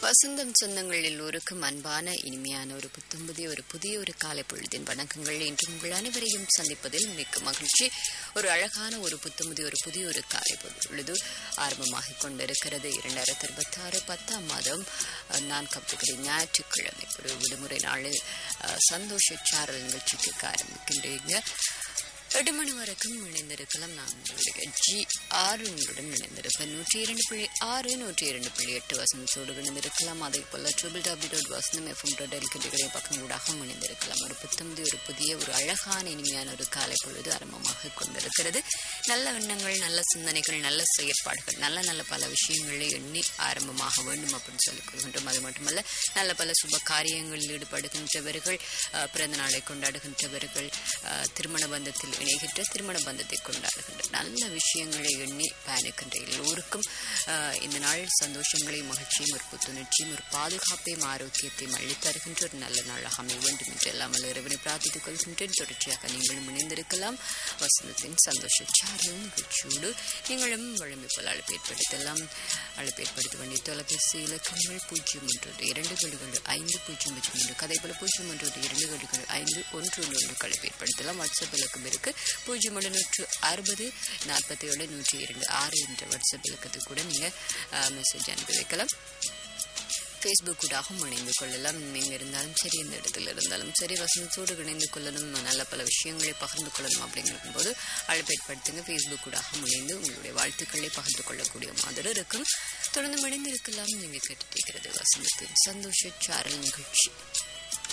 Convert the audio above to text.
வசந்தம் சொந்தங்கள் எல்லோருக்கும் அன்பான இனிமையான ஒரு புத்தம்புதிய ஒரு புதிய ஒரு காலை பொழுதின் வணக்கங்கள் இன்று உங்கள் அனைவரையும் சந்திப்பதில் மிக்க மகிழ்ச்சி ஒரு அழகான ஒரு புத்தம்புதிய ஒரு புதிய ஒரு காலை பொழுது ஆரம்பமாகிக் கொண்டிருக்கிறது இரண்டாயிரத்தி இருபத்தி ஆறு பத்தாம் மாதம் அஹ், நான்காம் தேதி ஞாயிற்றுக்கிழமை ஒரு விடுமுறை நாளில் அஹ், சந்தோஷ சாரல் நிகழ்ச்சிக்கு ஆரம்பிக்கின்றீங்க எட்டு மணி வரைக்கும் இணைந்திருக்கலாம் நான் உங்களுடைய ஜி ஆறு உங்களுடன் இணைந்திருப்பேன் நூற்றி இரண்டு புள்ளி ஆறு நூற்றி இரண்டு புள்ளி எட்டு வசந்தத்தோடு இணைந்திருக்கலாம் அதே போல triple W dot Vasantham FM dot எல்கிட்டுடைய பக்கங்களூடாகவும் இணைந்திருக்கலாம் ஒரு புத்தம்பதி ஒரு புதிய ஒரு அழகான இனிமையான ஒரு காலை பொழுது ஆரம்பமாக கொண்டிருக்கிறது நல்ல எண்ணங்கள் நல்ல சிந்தனைகள் நல்ல செயற்பாடுகள் நல்ல நல்ல பல விஷயங்களை எண்ணி ஆரம்பமாக வேண்டும் அப்படின்னு சொல்லிக் கொள்கின்றோம் அது மட்டுமல்ல நல்ல பல சுப காரியங்களில் ஈடுபடுகின்றவர்கள் அஹ், பிறந்த நாளை கொண்டாடுகின்றவர்கள் அஹ், திருமண பந்தத்தில் இணைகின்ற திருமண பந்தத்தை கொண்டாடுகின்ற நல்ல விஷயங்களை எண்ணி பயணிக்கின்ற எல்லோருக்கும் அஹ், இந்த நாள் சந்தோஷங்களையும் மகிழ்ச்சியும் ஒரு புத்துணர்ச்சியும் ஒரு பாதுகாப்பையும் ஆரோக்கியத்தையும் அள்ளித் தருகின்ற ஒரு நல்ல நாளாக அமைய வேண்டும் என்று எல்லாம் வல்ல இறைவனை பிரார்த்தித்துக் கொள்கின்றேன் தொடர்ச்சியாக நீங்களும் இணைந்திருக்கலாம் வசந்தத்தின் சந்தோஷ சாரல் நிகழ்ச்சியோடு நீங்களும் வழமை போல அழைப்பு ஏற்படுத்தலாம் அழைப்பு ஏற்படுத்த வேண்டிய தொலைபேசி இலக்கங்கள் பூஜ்ஜியம் ஒன்று இரண்டு கடுகள் ஐந்து பூஜ்ஜியம் பூஜ்ஜியம் ஒன்று கதை போல பூஜ்ஜியம் ஒன்று இரண்டு கடுகள் ஐந்து ஒன்று ஒன்று ஒன்று அழைப்பு ஏற்படுத்தலாம் வாட்ஸ்அப் இலக்கம் இருக்கு பூஜ்ஜியம் ஒன்று நூற்று அறுபது நாற்பத்தி ஏழு நூற்றி இரண்டு ஆறு என்ற வாட்ஸ்அப் இலக்கத்துக்கு கூட நீங்கள் மெசேஜ் அனுப்பி வைக்கலாம் ஃபேஸ்புக் கூடாகவும் இணைந்து கொள்ளலாம் எங்கே இருந்தாலும் சரி எந்த இடத்துல இருந்தாலும் சரி வசந்தத்தோடு இணைந்து கொள்ளணும் நல்ல பல விஷயங்களை பகிர்ந்து கொள்ளணும் அப்படிங்கும் போது அழைப்பு ஏற்படுத்துங்க ஃபேஸ்புக் கூடாகவும் இணைந்து உங்களுடைய வாழ்த்துக்களை பகிர்ந்து கொள்ளக்கூடிய மாதிரி இருக்கும் தொடர்ந்து இணைந்து இருக்கலாம் நீங்கள் கேட்டுட்டு இருக்கிறது வசந்தத்தின் சந்தோஷ சாரல் நிகழ்ச்சி